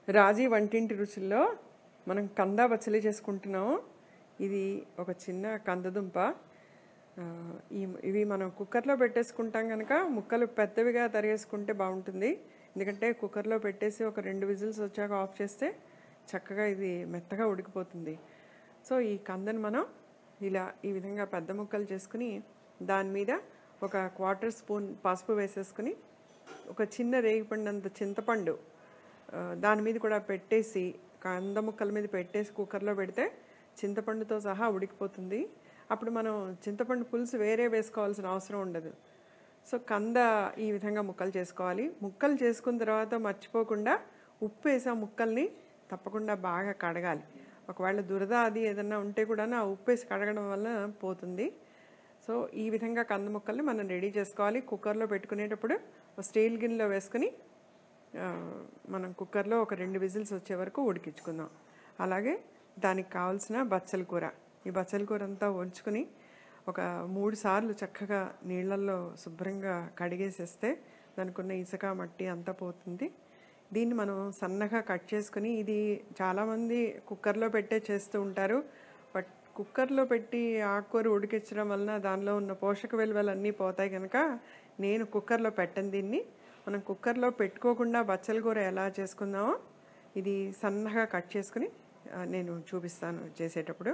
రాజీ వంటింటి రుచుల్లో మనం కంద పచ్చలి చేసుకుంటున్నాము ఇది ఒక చిన్న కందదుంప ఆ, ఈ ఇవి మనం కుక్కర్లో పెట్టేసుకుంటాం కనుక ముక్కలు పెద్దవిగా తరిగేసుకుంటే బాగుంటుంది ఎందుకంటే కుక్కర్లో పెట్టేసి ఒక రెండు విజిల్స్ వచ్చాక ఆఫ్ చేస్తే చక్కగా ఇది మెత్తగా ఉడికిపోతుంది సో ఈ కందని మనం ఇలా ఈ విధంగా పెద్ద ముక్కలు చేసుకుని దాని మీద ఒక క్వార్టర్ స్పూన్ పసుపు వేసేసుకుని ఒక చిన్న రేగిపండు చింతపండు ఆ, దాని మీద కూడా పెట్టేసి కంద ముక్కల మీద పెట్టేసి కుక్కర్లో పెడితే చింతపండుతో సహా ఉడికిపోతుంది అప్పుడు మనం చింతపండు పులుసు వేరే వేసుకోవాల్సిన అవసరం ఉండదు సో కంద ఈ విధంగా ముక్కలు చేసుకోవాలి ముక్కలు చేసుకున్న తర్వాత మర్చిపోకుండా ఉప్పు వేసి ఆ ముక్కల్ని తప్పకుండా బాగా కడగాలి ఒకవేళ దురద అది ఏదన్నా ఉంటే కూడా ఆ ఉప్పు వేసి కడగడం వల్ల పోతుంది సో ఈ విధంగా కంద ముక్కల్ని మనం రెడీ చేసుకోవాలి కుక్కర్లో పెట్టుకునేటప్పుడు ఒక స్టీల్ గిన్నెలో వేసుకుని ఆ, మనం కుక్కర్లో ఒక రెండు విజిల్స్ వచ్చే వరకు ఉడికించుకుందాం అలాగే దానికి కావాల్సిన బచ్చల కూర ఈ బచ్చల కూర అంతా ఉంచుకుని ఒక మూడు సార్లు చక్కగా నీళ్ళల్లో శుభ్రంగా కడిగేసేస్తే దానికి ఉన్న ఇసుక మట్టి అంతా పోతుంది దీన్ని మనం సన్నగా కట్ చేసుకుని ఇది చాలామంది కుక్కర్లో పెట్టే చేస్తూ ఉంటారు బట్ కుక్కర్లో పెట్టి ఆకుకూర ఉడికించడం వలన దానిలో ఉన్న పోషక విలువలు అన్నీ పోతాయి కనుక నేను కుక్కర్లో పెట్టను దీన్ని మనం కుక్కర్లో పెట్టుకోకుండా బచ్చల కూర ఎలా చేసుకుందామో ఇది సన్నగా కట్ చేసుకుని ఆ, నేను చూపిస్తాను చేసేటప్పుడు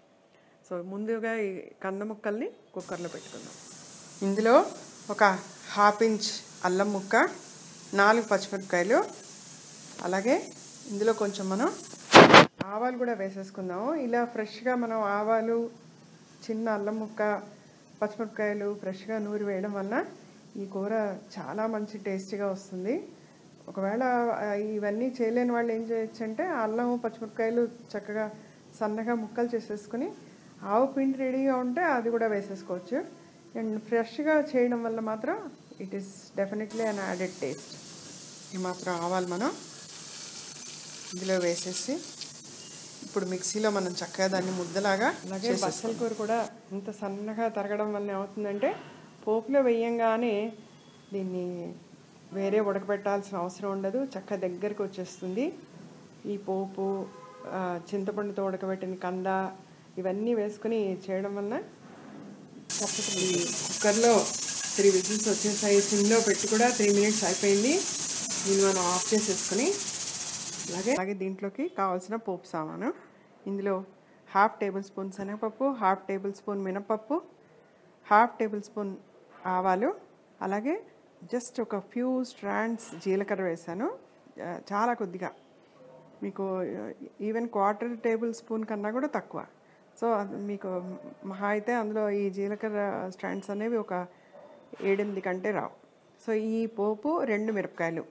సో ముందుగా ఈ కంద ముక్కల్ని కుక్కర్లో పెట్టుకుందాం ఇందులో ఒక హాఫ్ ఇంచ్ అల్లం ముక్క నాలుగు పచ్చిమిరపకాయలు అలాగే ఇందులో కొంచెం మనం ఆవాలు కూడా వేసేసుకుందాము ఇలా ఫ్రెష్గా మనం ఆవాలు చిన్న అల్లం ముక్క పచ్చిమిరపకాయలు ఫ్రెష్గా నూరి వేయడం వల్ల ఈ కూర చాలా మంచి టేస్టీగా వస్తుంది ఒకవేళ ఆ, ఇవన్నీ చేయలేని వాళ్ళు ఏం చేయొచ్చు అంటే అల్లం పచ్చిమిరపకాయలు చక్కగా సన్నగా ముక్కలు చేసేసుకుని ఆవు పిండి రెడీగా ఉంటే అది కూడా వేసేసుకోవచ్చు అండ్ ఫ్రెష్గా చేయడం వల్ల మాత్రం it is definitely an added taste ఈ మాత్రం ఆవాలు మనం ఇందులో వేసేసి ఇప్పుడు మిక్సీలో మనం చక్కగా దాన్ని ముద్దలాగా అలాగే బచ్చల కూర కూడా ఇంత సన్నగా తరగడం వల్ల ఏమవుతుందంటే పోపులో వేయంగానే దీన్ని వేరే ఉడకబెట్టాల్సిన అవసరం ఉండదు చక్కగా దగ్గరికి వచ్చేస్తుంది ఈ పోపు ఆ, చింతపండుతో ఉడకబెట్టిన కంద ఇవన్నీ వేసుకుని చేయడం వల్ల తప్పకుండా ఈ కుక్కర్లో త్రీ విజిల్స్ వచ్చేసాయి సిమ్లో పెట్టి కూడా త్రీ మినిట్స్ అయిపోయింది దీన్ని మనం ఆఫ్ చేసేసుకుని అలాగే అలాగే దీంట్లోకి కావాల్సిన పోపు సామాను ఇందులో హాఫ్ టేబుల్ స్పూన్ శనగపప్పు హాఫ్ టేబుల్ స్పూన్ మినపప్పు హాఫ్ టేబుల్ స్పూన్ ఆవాలు అలాగే జస్ట్ ఒక ఫ్యూ స్ట్రాండ్స్ జీలకర్ర వేసాను ఆ, చాలా కొద్దిగా మీకు ఈవెన్ క్వార్టర్ టేబుల్ స్పూన్ కన్నా కూడా తక్కువ సో అది మీకు మహా అయితే అందులో ఈ జీలకర్ర స్ట్రాండ్స్ అనేవి ఒక ఏడెనిమిది కంటే రావు సో ఈ పోపు రెండు మిరపకాయలు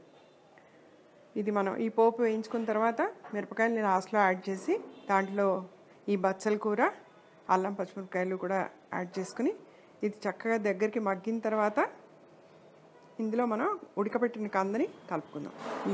ఇది మనం ఈ పోపు వేయించుకున్న తర్వాత మిరపకాయలని లాస్ట్లో యాడ్ చేసి దాంట్లో ఈ బచ్చల కూర అల్లం పచ్చిమిరపకాయలు కూడా యాడ్ చేసుకుని ఇది చక్కగా దగ్గరికి మగ్గిన తర్వాత ఇందులో మనం ఉడకబెట్టిన కందని కలుపుకుందాం ఈ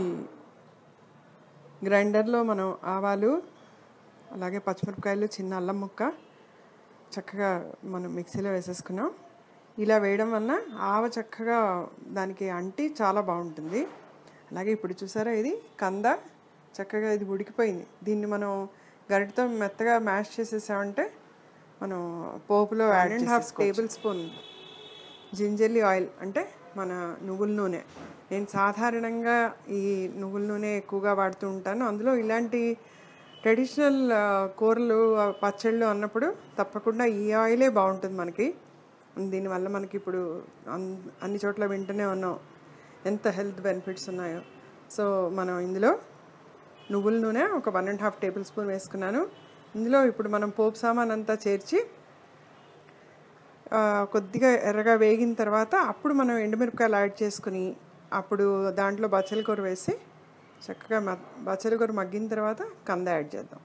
గ్రైండర్లో మనం ఆవాలు అలాగే పచ్చిమిరపకాయలు చిన్న అల్లం ముక్క చక్కగా మనం మిక్సీలో వేసేసుకున్నాం ఇలా వేయడం వలన ఆవ చక్కగా దానికి అంటి చాలా బాగుంటుంది అలాగే ఇప్పుడు చూసారా ఇది కంద చక్కగా ఇది ఉడికిపోయింది దీన్ని మనం గరిటతో మెత్తగా మ్యాష్ చేసేసామంటే మనం పోపులో add and half tablespoon gingelly oil అంటే మన నువ్వుల నూనె నేను సాధారణంగా ఈ నువ్వుల నూనె ఎక్కువగా వాడుతూ ఉంటాను అందులో ఇలాంటి ట్రెడిషనల్ ఆ, కూరలు ఆ, పచ్చళ్ళు అన్నప్పుడు తప్పకుండా ఈ ఆయిలే బాగుంటుంది మనకి దీనివల్ల మనకి ఇప్పుడు అన్- అన్ని చోట్ల వింటూనే ఉన్నాం ఎంత హెల్త్ బెనిఫిట్స్ ఉన్నాయో సో మనం ఇందులో నువ్వుల నూనె ఒక one and half tablespoon వేసుకున్నాను ఇందులో ఇప్పుడు మనం పోపు సామాన్ అంతా చేర్చి ఆ, కొద్దిగా ఎర్రగా వేగిన తర్వాత అప్పుడు మనం ఎండుమిరపకాయలు యాడ్ చేసుకుని అప్పుడు దాంట్లో బచ్చల కూర వేసి చక్కగా మ బచ్చల కూర మగ్గిన తర్వాత కంద యాడ్ చేద్దాం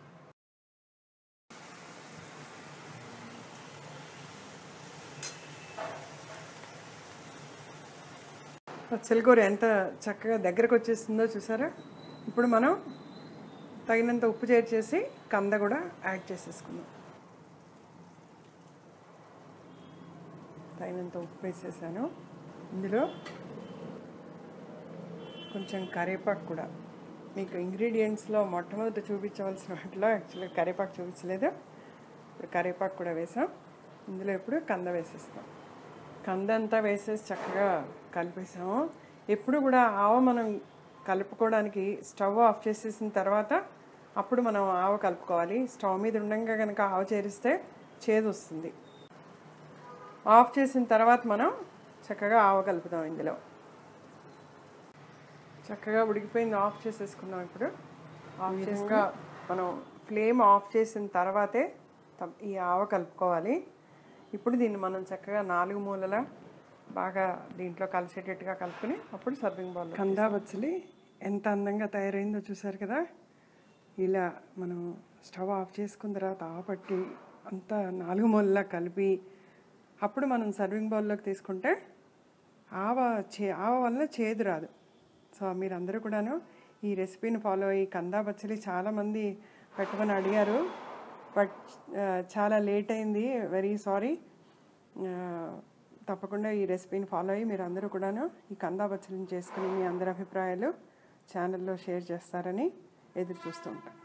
బచ్చల కూర ఎంత చక్కగా దగ్గరకు వచ్చేసిందో చూసారా ఇప్పుడు మనం తగినంత ఉప్పు చేర్చేసి కంద కూడా యాడ్ చేసేసుకుందాం తగినంత ఉప్పు వేసేసాను ఇందులో కొంచెం కరివేపాకు కూడా మీకు ఇంగ్రీడియంట్స్లో మొట్టమొదటి చూపించవలసిన వాటిలో యాక్చువల్గా కరివేపాకు చూపించలేదు ఇప్పుడు కరివేపాకు కూడా వేసాం ఇందులో ఇప్పుడు కంద వేసేస్తాం కంద అంతా వేసేసి చక్కగా కలిపేసాము ఎప్పుడు కూడా ఆవ మనం కలుపుకోవడానికి స్టవ్ ఆఫ్ చేసేసిన తర్వాత అప్పుడు మనం ఆవ కలుపుకోవాలి స్టవ్ మీద ఉండగా కనుక ఆవ చేరిస్తే చేదు వస్తుంది ఆఫ్ చేసిన తర్వాత మనం చక్కగా ఆవ కలుపుతాం ఇందులో చక్కగా ఉడికిపోయింది ఆఫ్ చేసేసుకున్నాం ఇప్పుడు ఆఫ్ చేసుగా మనం ఫ్లేమ్ ఆఫ్ చేసిన తర్వాతే త- ఈ ఆవ కలుపుకోవాలి ఇప్పుడు దీన్ని మనం చక్కగా నాలుగు మూలల బాగా దీంట్లో కలిసేటట్టుగా కలుపుకొని అప్పుడు సర్వింగ్ బౌల్ కందా బచ్చలి ఎంత అందంగా తయారైందో చూసారు కదా ఇలా మనం స్టవ్ ఆఫ్ చేసుకున్న తర్వాత ఆవ పట్టి అంతా నాలుగు మూలలా కలిపి అప్పుడు మనం సర్వింగ్ బౌల్లోకి తీసుకుంటే ఆవ చే ఆవ వల్ల చేదు రాదు సో మీరందరూ కూడాను ఈ రెసిపీని ఫాలో అయ్యి కందా బచ్చలి చాలామంది పెట్టమని అడిగారు బట్ చాలా లేట్ అయింది వెరీ సారీ తప్పకుండా ఈ రెసిపీని ఫాలో అయ్యి మీరు అందరూ కూడాను ఈ కందా బచ్చలిని చేసుకుని మీ అందరి అభిప్రాయాలు ఛానల్లో షేర్ చేస్తారని ఎదురు చూస్తూ ఉంటాను